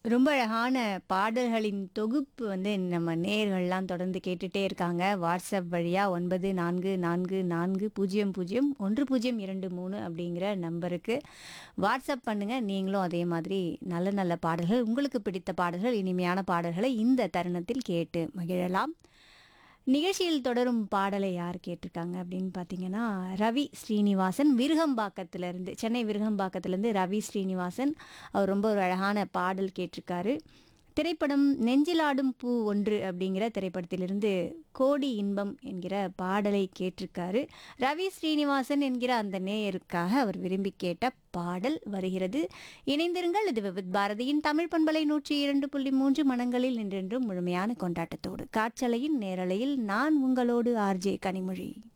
ரொம்ப அழகான பாடல்களின் தொகுப்பு வந்து நம்ம நேயர்கள்லாம் தொடர்ந்து கேட்டுட்டே இருக்காங்க வாட்ஸ்அப் வழியாக ஒன்பது நான்கு நான்கு நான்கு பூஜ்ஜியம் பூஜ்ஜியம் ஒன்று பூஜ்ஜியம் இரண்டு மூணு அப்படிங்கிற நம்பருக்கு வாட்ஸ்அப் பண்ணுங்கள் நீங்களும் அதே மாதிரி நல்ல நல்ல பாடல்கள் உங்களுக்கு பிடித்த பாடல்கள் இனிமையான பாடல்களை இந்த தருணத்தில் கேட்டு மகிழலாம் நிகழ்ச்சியில் தொடரும் பாடலை யார் கேட்டிருக்காங்க அப்படின்னு பார்த்தீங்கன்னா ரவி ஸ்ரீனிவாசன் விருகம்பாக்கத்திலேருந்து சென்னை விருகம்பாக்கத்திலேருந்து ரவி ஸ்ரீனிவாசன் அவர் ரொம்ப ஒரு அழகான பாடல் கேட்டிருக்காரு திரைப்படம் நெஞ்சிலாடும் பூ ஒன்று அப்படிங்கிற திரைப்படத்திலிருந்து கோடி இன்பம் என்கிற பாடலை கேட்டிருக்காரு ரவி ஸ்ரீனிவாசன் என்கிற அந்த நேயருக்காக அவர் விரும்பி கேட்ட பாடல் வருகிறது இணைந்திருங்கள் இது விவித் பாரதியின் தமிழ் பண்பலை நூற்றி இரண்டு புள்ளி மூன்று மனங்களில் நின்றென்றும் முழுமையான கொண்டாட்டத்தோடு காற்றலையின் நேரலையில் நான் உங்களோடு ஆர்ஜே கனிமொழி